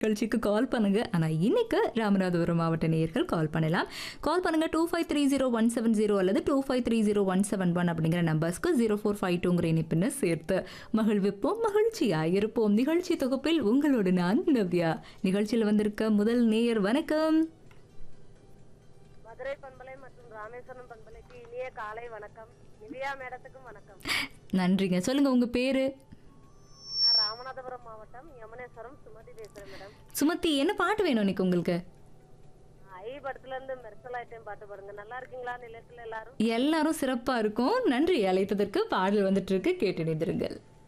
நிகழ்ச்சிக்கு கால் பண்ணுங்க ஆனால் இன்னைக்கு ராமநாதபுரம் மாவட்ட நேயர்கள் கால் பண்ணலாம் கால் பண்ணுங்க two five three zero one seven zero அல்லது two five three zero one seven one அப்படிங்கிற நம்பர்ஸ்க்கு ஜீரோ ஃபோர் ஃபைவ் டூங்கிற இணைப்பின்னு சேர்த்து மகிழ்விப்போம் மகிழ்ச்சியாக இருப்போம் நிகழ்ச்சி தொகுப்பில் உங்களோடு நான் நவ்யா நிகழ்ச்சியில் வந்திருக்க முதல் நேயர் வணக்கம் மதுரை பண்பலை மற்றும் ராமேஸ்வரம் பண்பலைக்கு இனிய காலை வணக்கம் நிவ்யா மேடத்துக்கும் வணக்கம் நன்றிங்க சொல்லுங்க உங்க பேரு நான் ராமநாதபுரம் மாவட்டம் யமுனேஸ்வரம் சுமதி பேசுறேன் மேடம் சுமதி என்ன பாட்டு வேணும் இன்னைக்கு உங்களுக்கு ஐ படத்துல இருந்து மெர்சல் ஐட்டம் பாட்டு பாடுங்க நல்லா இருக்கீங்களா நிலையத்துல எல்லாரும் எல்லாரும் சிறப்பா இருக்கும் நன்றி அழைத்ததற்கு பாடல் வந்துட்டு இருக்கு கேட்டு நிதிருங்கள்